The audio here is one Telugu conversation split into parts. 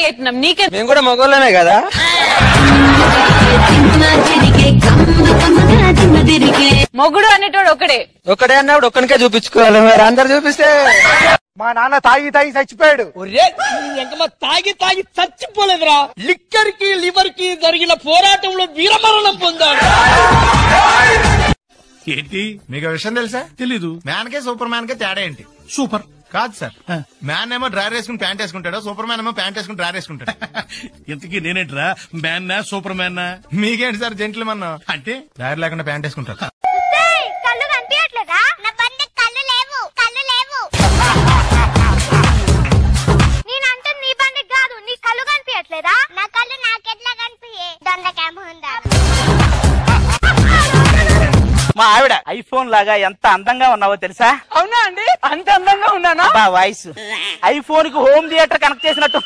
పరిగెట్టినాం నీకే మేము కూడా మగోళ్ళమే కదా మొగుడు అనేటోడు ఒకడే ఒక్కడే అన్నప్పుడు ఒక్కనికే చూపించుకోవాలి మరి అందరు చూపిస్తే మా నాన్న తాగి తాగి చచ్చిపోయాడు ఒరే ఎంకమ్మ తాగి తాగి చచ్చిపోలేదురా లిక్కర్ కి లివర్ కి జరిగిన పోరాటంలో వీరమరణం పొందాడు ఏంటి మీకు విషయం తెలుసా తెలీదు మ్యాన్ కే సూపర్ మ్యాన్ కే తేడా ఏంటి సూపర్ కాదు సార్ మ్యాన్ ఏమో డ్రైవర్ వేసుకుని ప్యాంట్ వేసుకుంటాడు సూపర్ మ్యాన్ ఏమో ప్యాంట్ వేసుకుని డ్రైవర్ వేసుకుంటాడు ఇంతకీ నేనేంట్రా మ్యాన్ నా సూపర్ మ్యాన్ నా మీకేంటి సార్ జెంట్లు మన్న అంటే డ్రైవర్ లేకుండా ప్యాంట్ వేసుకుంటారు కళ్ళు కనిపించట్లేదా నా బండి కళ్ళు లేవు కళ్ళు లేవు నేనంటే నీ బండికి కాదు నీ కళ్ళు కనిపించట్లేదా నా కళ్ళు నాకెట్లా కనిపించే దండకేముందా మా ఆవిడ ఐఫోన్ లాగా ఎంత అందంగా ఉన్నావో తెలుసా అవునా అండి అంత అందంగా ఉన్నానా బా వాయిస్ ఐఫోన్ కి హోమ్ థియేటర్ కనెక్ట్ చేసినట్టు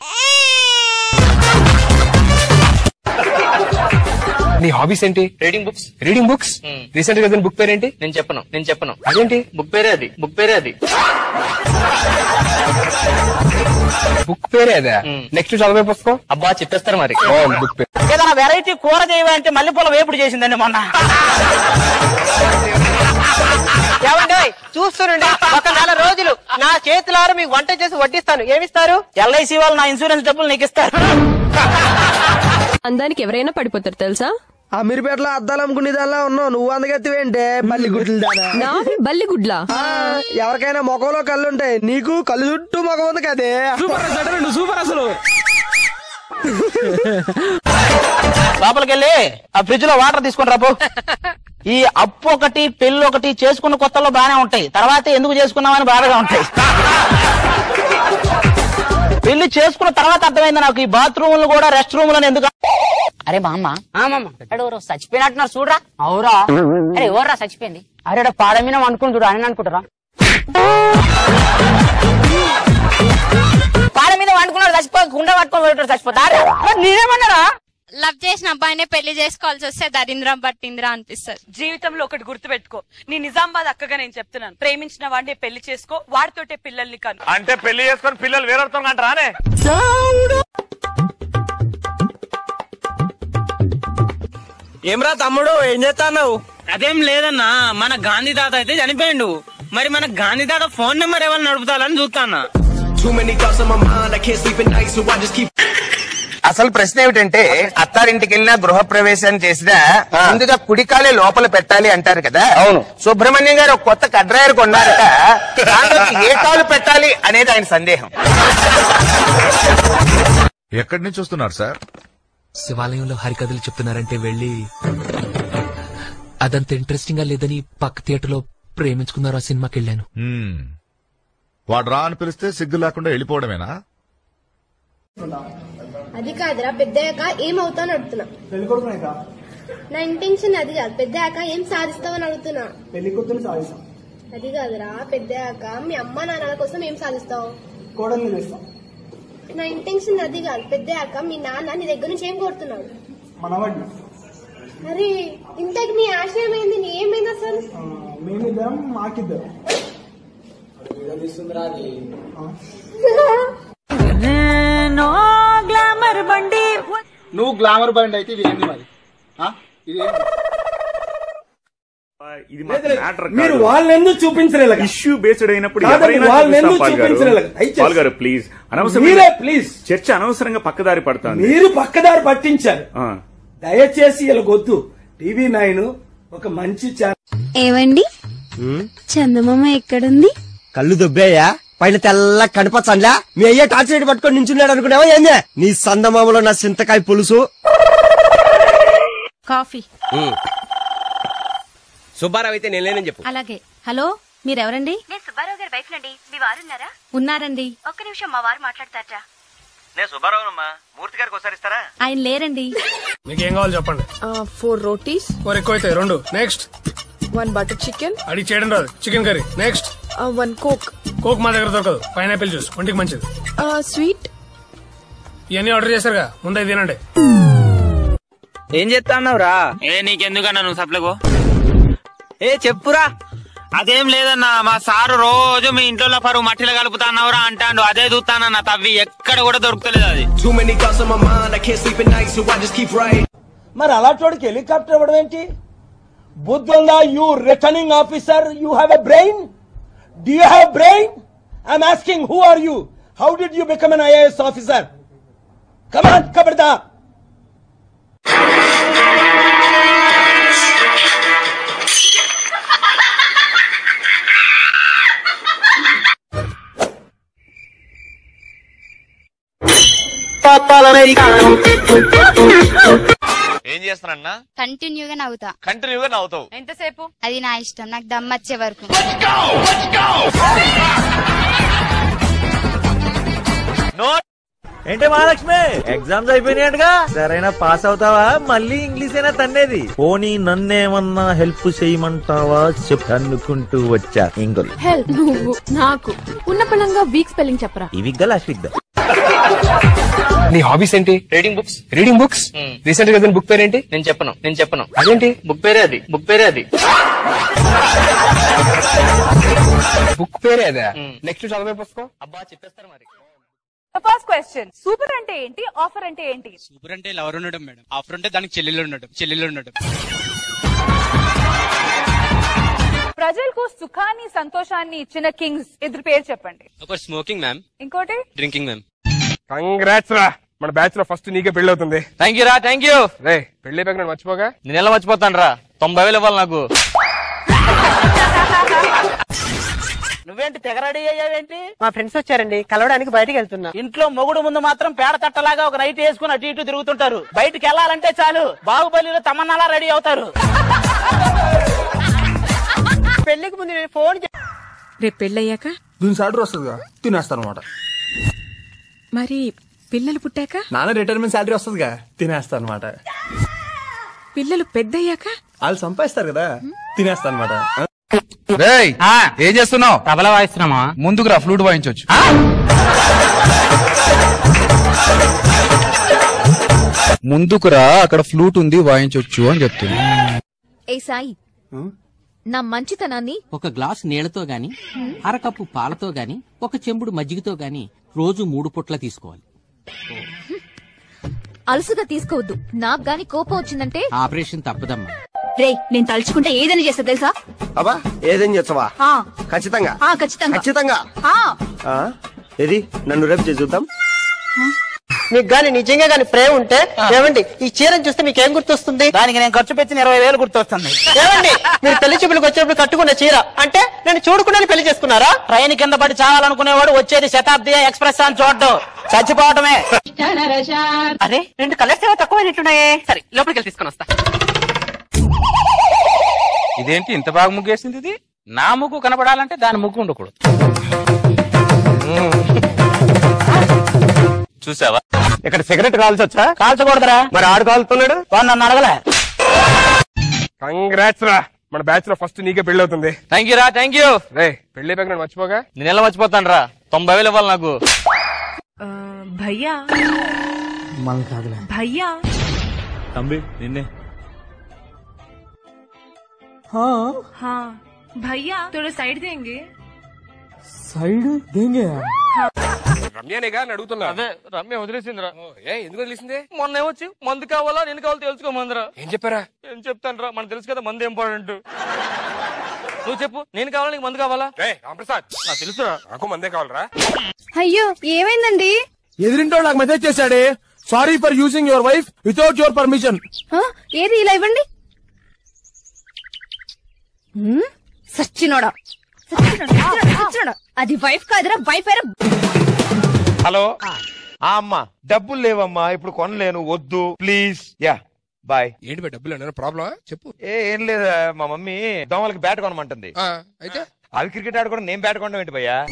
నీ హాబీస్ ఏంటి reading books reading books recent గా బుక్ పేరేంటి నేను చెప్పను నేను చెప్పను అదేంటి బుక్ పేరే అది బుక్ పేరే అది బుక్ పేరే అదే మ్. నెక్స్ట్ చదివే పుస్తకం అబ్బా చెప్పేస్తారు మరి బుక్ పేరు ఏదైనా వెరైటీ కూర చేయమంటే మల్లెపూల వేపుడు చేసిందండి మొన్న ఏమండి చూస్తుండండి ఒక నెల రోజులు నా చేతులారు మీకు వంట చేసి వడ్డిస్తాను ఏమిస్తారు ఎల్ఐసి వాళ్ళు నా ఇన్సూరెన్స్ డబ్బులు నీకు ఇస్తారు అందానికి ఎవరైనా పడిపోతారు తెలుసా అమీర్పేటలో అద్దాలు అమ్ముకునేదానిలా ఉన్నావు నువ్వు అందగెత్తివేంటే బల్లి గుడ్లు దానా నావి బల్లి గుడ్లా ఆ, ఎవరికైనా ముఖంలో కళ్ళు ఉంటాయి నీకు కళ్ళు చుట్టూ ముఖం ఉంది కదే సూపర్ నువ్వు సూపర్ అసలు లోపలికి వెళ్ళి ఆ ఫ్రిడ్జ్ లో వాటర్ తీసుకుని రాపో ఈ అప్పు ఒకటి పెళ్లి ఒకటి చేసుకున్న కొత్తలో బానే ఉంటాయి తర్వాత ఎందుకు చేసుకున్నామని బాధగా ఉంటాయి పెళ్లి చేసుకున్న తర్వాత అర్థమైంది నాకు ఈ బాత్రూమ్ కూడా రెస్ట్ రూమ్ లను ఎందుకు అరే మా అమ్మ అరే ఎవరో చచ్చిపోయినట్టున్నారు చూడరా అవురా అరే ఎవర్రా చచ్చిపోయింది అరే ఈడ పాడ మీద అనుకుని చూడు అని అనుకుంటారా పాడ మీద వండుకున్నాడు చచ్చిపో కుండ పట్టుకొని పోయేటాడు చచ్చిపోతా నేనేమన్నారా లవ్ చేసిన అబ్బాయినే పెళ్లి చేసుకోవాల్సి వస్తే దరిద్రం పట్టిందిరా అనిపిస్తుంది జీవితంలో ఒకటి గుర్తు పెట్టుకో నీ నిజామాబాద్ అక్కగా నేను చెప్తున్నాను ప్రేమించిన వాడిని పెళ్లి చేసుకో వాడితోటే పిల్లల్ని కను అంటే పెళ్లి చేసుకొని పిల్లలు వేరొడతాం అంటారా ఏమ్రా తమ్ముడు ఏం చేస్తావు అదేం లేదన్నా మన గాంధీ తాత అయితే చనిపోయిండు మరి మన గాంధీ తాత ఫోన్ నెంబర్ ఎవరు నడుపుతాలని చూస్తానా అసలు ప్రశ్న ఏమిటంటే అత్తారింటికి వెళ్ళినా గృహ ప్రవేశం చేసినా ముందుగా కుడికాలే లోపల పెట్టాలి అంటారు కదా అవును సుబ్రహ్మణ్యం గారు ఒక కొత్త కడ్రాయర్ కొన్నారట దాంట్లోకి ఏ కాలు పెట్టాలి అనేది ఆయన సందేహం ఎక్కడి నుంచి వస్తున్నారు సార్ శివాలయంలో హరికథలు చెప్తున్నారంటే వెళ్ళి అదంత ఇంట్రెస్టింగ్ గా లేదని పక్క థియేటర్ లో ప్రేమించుకున్నారు ఆ సినిమాకి వెళ్ళాను హ్మ్. వాడు రా అని పిలిస్తే సిగ్గు లేకుండా వెళ్ళిపోవడమేనా అది కాదురా పెద్దయ్యాక ఏమవుతావు అడుగుతున్నా నా ఇంటెన్షన్ అది కాదు పెద్దయ్యాక ఏం సాధిస్తావని అడుగుతున్నా పెళ్లి కూతురు సాధిస్తాం అది కాదురా పెద్దయ్యాక మీ అమ్మ నాన్నల కోసం ఏం సాధిస్తావు కోడల్ని చేస్తాం నా ఇంటెన్షన్ అది కాదు పెద్దయ్యాక మీ నాన్న నీ దగ్గర నుంచి ఏం కోరుతున్నాడు మనవాడిని అరే ఇంతకు నీ ఆశయం ఏంది నీ ఏమైంది అసలు మేమిద్దరం మాకిద్దరం నువ్వు గ్లామర్ బండి అయితే ఇది ఏంది మరి ఆ? ఇది ఏంది? మీరు వాళ్ళని ఎందుకు చూపించలేదు ఇష్యూ బేస్డ్ అయినప్పుడు కాదండి, ఎవరైనా వాళ్ళని చూపిస్తాం ఎందుకు పాల్ గారు. చూపించలేదు? దయచేసి. పాల్ గారు ప్లీజ్ మీరే అనవసరంగా ప్లీజ్ చర్చ అనవసరంగా పక్కదారి పడుతుంది మీరు పక్కదారి పట్టించారు ఆ. దయచేసి ఇలా గొద్దు టీవీ నైన్ ఒక మంచి ఛానల్ ఏవండి చందమామ ఎక్కడుంది కళ్ళు దుబ్బేయా పైన తెల్ల కనపచ్చండ్లా మీ అయ్యే టార్చ్ లైట్ పట్టుకొని నించున్నాడు అనుకున్నావా ఏందే నీ సందమామలో నా చింతకాయ పులుసు కాఫీ సుబ్బారావు అయితే నేను లేనని చెప్పు అలాగే హలో మీరెవరండి నేను సుబ్బారావు గారి వైఫ్ నండి మీ వారున్నారా ఉన్నారండి ఒక్క నిమిషం మా వారు మాట్లాడతారా నేను సుబ్బారావునమ్మా మూర్తి గారికి ఒకసారి ఇస్తారా ఆయన లేరండి మీకేం కావాలి చెప్పండి ఫోర్ రోటీస్ మరి ఎక్కువ అయితే రెండు నెక్స్ట్ వన్ బటర్ చికెన్ అడిగి చేయడం రాదు chicken curry next one coke coke మా దగ్గర దొరకదు పైనాపిల్ జ్యూస్ ఒంటికి మంచిది స్వీట్ ఇవన్నీ ఆర్డర్ చేశారుగా ముందు ఇది తినండి ఏం చేస్తా రా ఏ నీకెందుకన్నా నువ్వు సప్లగో ఏ చెప్పురా అదేం లేదన్నా మా సారు రోజు మీ ఇంట్లో పరువు మట్టిలో కలుపుతాన్నవరా అంటాడు అదే చూస్తానన్న తవ్వి ఎక్కడ కూడా దొరుకుతలేదు అది Too many thoughts on my mind, I can't sleep at night, so I just keep writing. మరి అలాంటి హెలికాప్టర్ ఇవ్వడం ఏంటి బుద్ధుందా you returning officer you have a brain do you have brain I'm asking who are you how did you become an IAS officer come on కబర్దా ఏం చేస్తానన్నా కంటిన్యూగా నవ్వుతా కంటిన్యూగా నవ్వుతావు ఎంతసేపు అది నా ఇష్టం నాకు దమ్మొచ్చే వరకు ఏంటి మహాలక్ష్మి ఎగ్జామ్స్ అయిపోయినాయటగా సరైన పాస్ అవుతావా మళ్ళీ ఇంగ్లీష్ అయినా తన్నేది పోనీ నన్నేమన్నా హెల్ప్ చేయమంటావా చెప్పు అనుకుంటూ వచ్చా ఇంగులు హెల్ప్ నువ్వు నాకు ఉన్న పళంగా వీక్ స్పెల్లింగ్ చెప్పరా ఈ విగ్గా లాస్ట్ విగ్గా నీ హాబీస్ ఏంటి reading books reading books recent గా బుక్ పేరు ఏంటి నేను చెప్పను నేను చెప్పను అదేంటి బుక్ పేరే అది బుక్ పేరే అది బుక్ పేరే అదే నెక్స్ట్ చదివే పుస్తకం అబ్బా చెప్పేస్తారు మరి ఫస్ట్ క్వశ్చన్ సూపర్ అంటే ఏంటి ఆఫర్ అంటే ఏంటి సూపర్ అంటే లవర్ ఉండడం మేడం ఆఫర్ అంటే దానికి చెల్లెలు ఉండడం చెల్లెలు ఉండడం ప్రజలకు సుఖాన్ని సంతోషాన్ని ఇచ్చిన కింగ్స్ ఇద్దరు పేరు చెప్పండి ఒక స్మోకింగ్ మ్యామ్ ఇంకోటి డ్రింకింగ్ మ్యామ్ కంగ్రాట్స్ రా మన బ్యాచ్ లో ఫస్ట్ నీకే పెళ్లి అవుతుంది థ్యాంక్ యూ రా థ్యాంక్ యూ రే పెళ్లి పక్కన మర్చిపోగా నేను ఎలా మర్చిపోతాను రా తొంభై వేలు ఇవ్వాలి నాకు నువ్వేంటి తెగ రెడీ అయ్యావేంటి మా ఫ్రెండ్స్ వచ్చారండి కలవడానికి బయటికి వెళ్తున్నా ఇంట్లో మొగుడు ముందు మాత్రం పేడ తట్టలాగా ఒక నైట్ వేసుకుని అటు ఇటు తిరుగుతుంటారు బయటికి వెళ్ళాలంటే చాలు బాహుబలిలో తమన్నాలా రెడీ అవుతారు పెళ్లికి ముందు నేను ఫోన్ రేపు పెళ్ళయ్యాక దీని సాలరీ వస్తుందిగా తినేస్తాను అనమాట మరి పిల్లలు పుట్టాక నాన్న రిటైర్మెంట్ సాలరీ వస్తుందిగా తినేస్తాను అనమాట పిల్లలు పెద్దయ్యాక వాళ్ళు సంపాదిస్తారు కదా తినేస్తాను అనమాట ఏం చేస్తున్నావు తబలా వాయిస్తున్నామా ముందుకు రా ఫ్లూట్ వాయించవచ్చు ముందుకు రా అక్కడ ఫ్లూట్ ఉంది వాయించవచ్చు అని చెప్తున్నా ఏ సాయి నా మంచితనాన్ని ఒక గ్లాస్ నీళ్లతో గాని అరకప్పు పాలతో గాని ఒక చెంబుడు మజ్జిగతో గాని రోజు మూడు పుట్ల తీసుకోవాలి అలసుగా తీసుకోవద్దు నాకు గాని కోపం వచ్చిందంటే ఆపరేషన్ తప్పదమ్మా రే నేను తలుచుకుంటే ఏదైనా చేస్తా తెలుసా అబ్బా ఏదేం చేస్తావా ఆ, ఖచ్చితంగా ఆ, ఖచ్చితంగా ఖచ్చితంగా ఆ, ఆ, ఏది నన్ను రేపు చేసి చూద్దాం మీకు గాని నిజంగా గాని ప్రేమ ఉంటే ఏమండి ఈ చీరను చూస్తే మీకు ఏం గుర్తొస్తుంది దానికి నేను ఖర్చు పెట్టిన ఇరవై వేలు గుర్తొస్తుంది ఏమండి మీరు పెళ్లి చూపులకు వచ్చినప్పుడు కట్టుకున్న చీర అంటే నేను చూడకుండానే పెళ్లి చేసుకున్నారా ట్రైన్ కింద పడి చావాలనుకునేవాడు వచ్చేది శతాబ్ది ఎక్స్ప్రెస్ అని చూడటం చచ్చిపోవటమే అరే రెండు కలర్స్ ఏవో తక్కువైనట్టున్నాయే సరే లోపలికి వెళ్ళి తీసుకొని వస్తా ఇదేంటి ఇంత బాగా ముగ్గేసింది ఇది నా ముగ్గు కనపడాలంటే దాని ముగ్గు ఉండకూడదు చూసావా ఇక్కడ సిగరెట్ కాల్సి వచ్చా కాల్చకూడదురా మరి ఆడు కాలుతున్నాడు వాడు నన్ను అడగలే కంగ్రాట్స్ రా మన బ్యాచ్ లో ఫస్ట్ నీకే పెళ్లి అవుతుంది థ్యాంక్ యూ రా థ్యాంక్ యూ రే పెళ్లి పక్కన మర్చిపోగా నేను ఎలా మర్చిపోతాను రా తొంభై వేలు ఇవ్వాలి నాకు భయ్యా మనం కాదులే భయ్యా తంబి నిన్నే हाँ भैया थोड़ा साइड देंगे సైడ్ దేంగే రమ్యానేగా అని అడుగుతున్నా అదే రమ్య వదిలేసిందిరా ఏ ఎందుకు వదిలేసింది మొన్న ఏమొచ్చి మందు కావాలా నేను కావాలో తెలుసుకోమందిరా ఏం చెప్పారా ఏం చెప్తాను రా మనకు తెలుసు కదా మందు ఇంపార్టెంట్ నువ్వు చెప్పు నేను కావాలా నీకు మందు కావాలా రే రామప్రసాద్ నాకు తెలుసురా నాకు మందే కావాలరా అయ్యో ఏమైందండి ఎదిరింటో నాకు మెసేజ్ చేశాడే sorry for using your wife without your permission ఆ, ఏది ఇలా ఇవ్వండి హ్మ్? సచ్చినోడా సచ్చినోడా, సచ్చినోడా, సచ్చినోడా. అది వైఫ్ కాదురా వైఫ్ అయినా హలో ఆ అమ్మా డబ్బులు లేవమ్మా ఇప్పుడు కొనలేను వద్దు ప్లీజ్ యా బాయ్ ఏంటి బా డబ్బులు ఏమైనా ప్రాబ్లమా చెప్పు ఏ ఏం లేదు మా మమ్మీ దోమలకి బ్యాట్ కొనమంటుంది ఆ, అయితే అవి క్రికెట్ ఆడుకోవడం నేను బ్యాట్ కొనడం ఏంటి భయ్యా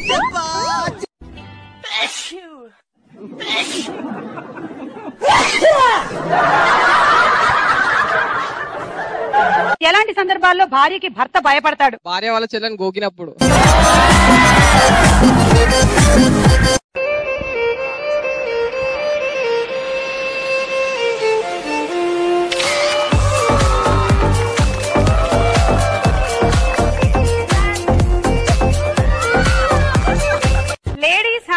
ఎలాంటి సందర్భాల్లో భార్యకి భర్త భయపడతాడు భార్య వాళ్ళ చెల్లెని గోకినప్పుడు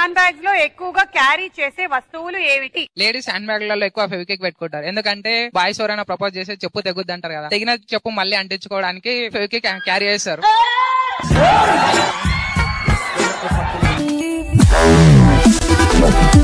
హ్యాండ్ బ్యాగ్స్ లో ఎక్కువగా క్యారీ చేసే వస్తువులు ఏమిటి లేడీస్ హ్యాండ్ బ్యాగ్లలో ఎక్కువ ఫెవికిక్ పెట్టుకుంటారు ఎందుకంటే బాయ్స్ ఎవరైనా ప్రపోజ్ చేస్తే చెప్పు తెగుద్ది అంటారు కదా తెగిన చెప్పు మళ్ళీ అంటించుకోవడానికి ఫెవికిక్ క్యారీ చేస్తారు Thank you.